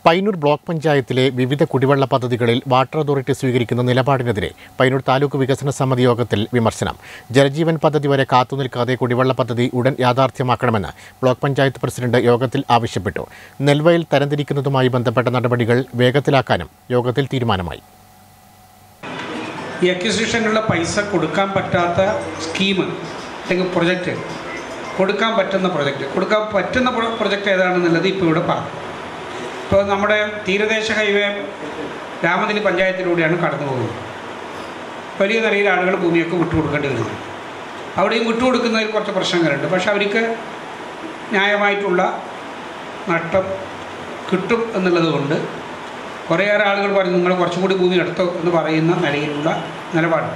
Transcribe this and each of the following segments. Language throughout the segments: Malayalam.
പയ്യന്നൂർ ബ്ലോക്ക് പഞ്ചായത്തിലെ വിവിധ കുടിവെള്ള പദ്ധതികളിൽ വാട്ടർ അതോറിറ്റി സ്വീകരിക്കുന്ന നിലപാടിനെതിരെ പയ്യന്നൂർ താലൂക്ക് വികസന സമിതി യോഗത്തിൽ വിമർശനം ജലജീവൻ പദ്ധതി വരെ കാത്തുനിൽക്കാതെ കുടിവെള്ള പദ്ധതി ഉടൻ യാഥാർത്ഥ്യമാക്കണമെന്ന് ബ്ലോക്ക് പഞ്ചായത്ത് പ്രസിഡന്റ് യോഗത്തിൽ ആവശ്യപ്പെട്ടു നെൽവയൽ തരംതിരിക്കുന്നതുമായി ബന്ധപ്പെട്ട നടപടികൾ വേഗത്തിലാക്കാനും യോഗത്തിൽ തീരുമാനമായി ഈ അക്വിസിഷനുള്ള പൈസ കൊടുക്കാൻ പറ്റാത്ത സ്കീം അല്ലെങ്കിൽ പ്രൊജക്റ്റ് കൊടുക്കാൻ പറ്റുന്ന പ്രൊജക്റ്റ് കൊടുക്കാൻ പറ്റുന്ന പ്രൊജക്റ്റ് ഏതാണെന്നുള്ളത് ഇപ്പോൾ ഇവിടെ പറഞ്ഞു ഇപ്പോൾ നമ്മുടെ തീരദേശ ഹൈവേ രാമതിരി പഞ്ചായത്തിലൂടെയാണ് കടന്നു പോകുന്നത് വലിയ നിലയിൽ ആളുകൾ ഭൂമിയൊക്കെ വിട്ടുകൊടുക്കേണ്ടി വരുന്നു അവിടെയും വിട്ടുകൊടുക്കുന്നതിൽ കുറച്ച് പ്രശ്നങ്ങളുണ്ട് പക്ഷെ അവർക്ക് ന്യായമായിട്ടുള്ള നഷ്ടം കിട്ടും എന്നുള്ളത് കൊണ്ട് കുറേയേറെ ആളുകൾ പറഞ്ഞു നിങ്ങൾ കുറച്ചും കൂടി ഭൂമി എടുത്തോ എന്ന് പറയുന്ന നിലയിലുള്ള നിലപാട്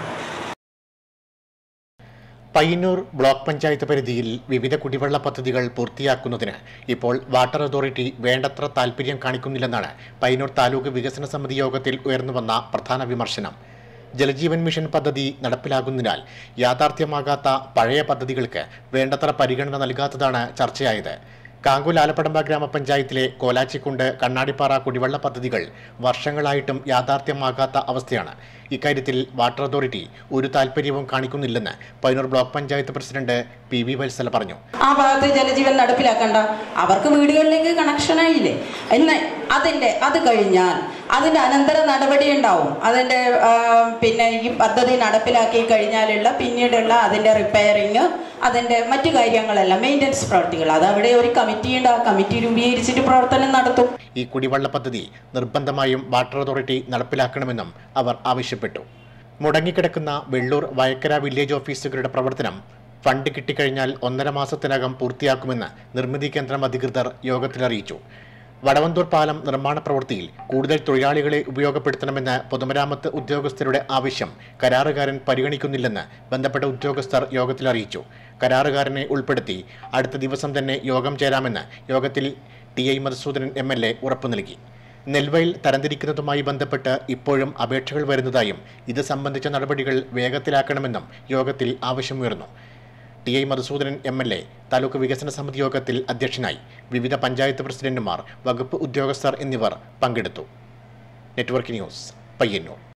പയ്യന്നൂർ ബ്ലോക്ക് പഞ്ചായത്ത് പരിധിയിൽ വിവിധ കുടിവെള്ള പദ്ധതികൾ പൂർത്തിയാക്കുന്നതിന് ഇപ്പോൾ വാട്ടർ അതോറിറ്റി വേണ്ടത്ര താൽപ്പര്യം കാണിക്കുന്നില്ലെന്നാണ് പയ്യന്നൂർ താലൂക്ക് വികസന സമിതി യോഗത്തിൽ ഉയർന്നുവന്ന പ്രധാന വിമർശനം ജലജീവൻ മിഷൻ പദ്ധതി നടപ്പിലാകുന്നതിനാൽ യാഥാർത്ഥ്യമാകാത്ത പഴയ പദ്ധതികൾക്ക് വേണ്ടത്ര പരിഗണന നൽകാത്തതാണ് ചർച്ചയായത് കാങ്കൂൽ ആലപ്പടമ്പ ഗ്രാമപഞ്ചായത്തിലെ കോലാച്ചിക്കുണ്ട് കണ്ണാടിപ്പാറ കുടിവെള്ള പദ്ധതികൾ വർഷങ്ങളായിട്ടും യാഥാർത്ഥ്യമാകാത്ത അവസ്ഥയാണ് ഇക്കാര്യത്തിൽ വാട്ടർ അതോറിറ്റി ഒരു താൽപ്പര്യവും കാണിക്കുന്നില്ലെന്ന് Payyanur block panchayat president P V Vatsala പറഞ്ഞു ആ ഭാഗത്ത് ജലജീവൻ നടപ്പിലാക്കണ്ട അവർക്ക് വീടുകളിലേക്ക് കണക്ഷൻ ആയില്ലേ എന്ന് അതിൻ്റെ അത് കഴിഞ്ഞാൽ അതിൻ്റെ അനന്തര നടപടി ഉണ്ടാവും അതിൻ്റെ ആ, പിന്നെ ഈ പദ്ധതി നടപ്പിലാക്കി കഴിഞ്ഞാലുള്ള പിന്നീടുള്ള അതിൻ്റെ റിപ്പയറിങ് അതിൻ്റെ മറ്റു കാര്യങ്ങളെല്ലാം മെയിൻ്റനൻസ് പ്രവർത്തികൾ അത് അവിടെ ഒരു കമ്മിറ്റി ഉണ്ട് ആ കമ്മിറ്റി രൂപീകരിച്ചിട്ട് പ്രവർത്തനം നടത്തും ഈ കുടിവെള്ള പദ്ധതി നിർബന്ധമായും വാട്ടർ അതോറിറ്റി നടപ്പിലാക്കണമെന്നും അവർ ആവശ്യപ്പെട്ടു മുടങ്ങിക്കിടക്കുന്ന വെള്ളൂർ വയക്കര വില്ലേജ് ഓഫീസുകളുടെ പ്രവർത്തനം ഫണ്ട് കിട്ടിക്കഴിഞ്ഞാൽ ഒന്നര മാസത്തിനകം പൂർത്തിയാക്കുമെന്ന് നിർമ്മിതി കേന്ദ്രം അധികൃതർ യോഗത്തിൽ അറിയിച്ചു വടവന്തൂർ പാലം നിർമ്മാണ പ്രവൃത്തിയിൽ കൂടുതൽ തൊഴിലാളികളെ ഉപയോഗപ്പെടുത്തണമെന്ന് പൊതുമരാമത്ത് ഉദ്യോഗസ്ഥരുടെ ആവശ്യം കരാറുകാരൻ പരിഗണിക്കുന്നില്ലെന്ന് ബന്ധപ്പെട്ട ഉദ്യോഗസ്ഥർ യോഗത്തിൽ അറിയിച്ചു കരാറുകാരനെ ഉൾപ്പെടുത്തി അടുത്ത ദിവസം തന്നെ യോഗം ചേരാമെന്ന് യോഗത്തിൽ T I Madhusoodanan M L A ഉറപ്പു നൽകി നെൽവയൽ തരംതിരിക്കുന്നതുമായി ബന്ധപ്പെട്ട് ഇപ്പോഴും അപേക്ഷകൾ വരുന്നതായും ഇത് സംബന്ധിച്ച നടപടികൾ വേഗത്തിലാക്കണമെന്നും യോഗത്തിൽ ആവശ്യമുയർന്നു T I Madhusoodanan M L A taluk വികസന സമിതി യോഗത്തിൽ അധ്യക്ഷനായി വിവിധ പഞ്ചായത്ത് പ്രസിഡന്റുമാർ വകുപ്പ് ഉദ്യോഗസ്ഥർ എന്നിവർ പങ്കെടുത്തു നെറ്റ്വർക്ക് ന്യൂസ് പയ്യന്നൂർ